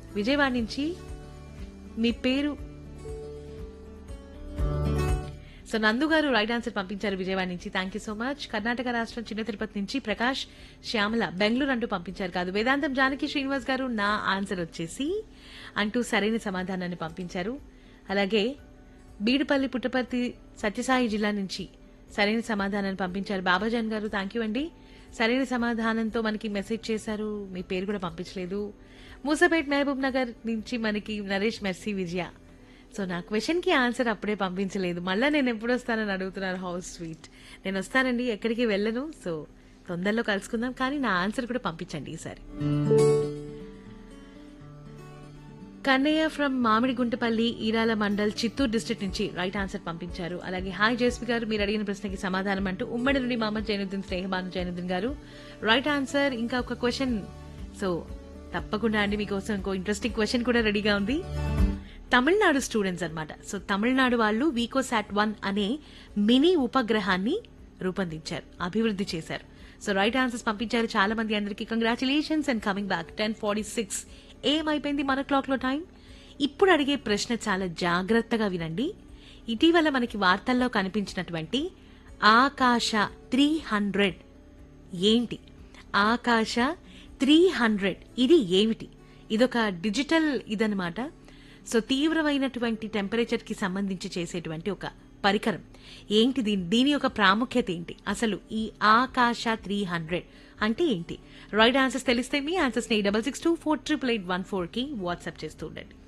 విజయవాడ నుంచి మీ పేరు సో నందు గారు రైట్ ఆన్సర్ పంపించారు విజయవాడ నుంచి thank you so much Karnataka రాష్ట్రం చిన్న తిరుపతి నుంచి ప్రకాష్ శ్యామల బెంగళూరు అంటూ పంపించారు కాదు వేదాంతం జానకి శ్రీనివాస్ గారు నా ఆన్సర్ వచ్చేసి అంటూ సరైన సమాధానాన్ని పంపించారు అలాగే బీడుపల్లి పుట్టపర్తి సత్యసాయి జిల్లా నుంచి సరైన సమాధానాన్ని పంపించారు బాబాజాన్ గారు థ్యాంక్ యూ అండి సరైన సమాధానంతో మనకి మెసేజ్ చేశారు మీ పేరు కూడా పంపించలేదు మూసాపేట్ మహబూబ్ నగర్ నుంచి మనకి నరేష్ మెర్సీ విజయ సో నా క్వశ్చన్ కి ఆన్సర్ అప్పుడే పంపించలేదు మళ్ళీ నేను ఎప్పుడు వస్తానని అడుగుతున్నారు హౌస్ స్వీట్ నేను వస్తానండి ఎక్కడికి వెళ్ళను సో తొందరలో కలుసుకుందాం కానీ నా ఆన్సర్ కూడా పంపించండి ఈసారి కన్నయ్య ఫ్రమ్ మామిడిగుంటపల్లి ఈరాల మండల్ చిత్తూరు డిస్ట్రిక్ట్ నుంచి రైట్ ఆన్సర్ పంపించారు అలాగే హాయ్ జేస్పి గారు మీరు అడిగిన ప్రశ్నకి సమాధానం అంటూ ఉమ్మడి నుండి మహమ్మద్ జైనుద్దీన్ స్నేహబాను జైనుద్దీన్ గారు రైట్ ఆన్సర్ ఇంకా ఒక క్వశ్చన్ సో తప్పకుండా అండి మీకోసం ఇంకో ఇంట్రెస్టింగ్ క్వశ్చన్ కూడా రెడీగా ఉంది తమిళనాడు స్టూడెంట్స్ అన్నమాట సో తమిళనాడు వాళ్ళు వీకోసాట్ వన్ అనే మినీ ఉపగ్రహాన్ని రూపొందించారు అభివృద్ధి చేశారు సో రైట్ ఆన్సర్స్ పంపించారు చాలా మంది అందరికీ congratulations and coming back ten forty six ఏమైపోయింది మన క్లాక్ లో టైం ఇప్పుడు అడిగే ప్రశ్న చాలా జాగ్రత్తగా వినండి ఇటీవల మనకి వార్తల్లో కనిపించినటువంటి ఆకాశ త్రీ హండ్రెడ్ ఏంటి ఆకాశ త్రీ హండ్రెడ్ ఇది ఏమిటి ఇదొక డిజిటల్ ఇదనమాట సో తీవ్రమైనటువంటి టెంపరేచర్ కి సంబంధించి చేసేటువంటి ఒక పరికరం ఏంటి దీని దీని యొక్క ప్రాముఖ్యత ఏంటి అసలు ఈ ఆకాశ త్రీ హండ్రెడ్ అంటే ఏంటి రైట్ ఆన్సర్స్ తెలిస్తే మీ ఆన్సర్స్ ని double six two four triple eight one four కి వాట్సాప్ చేస్తూ ఉండండి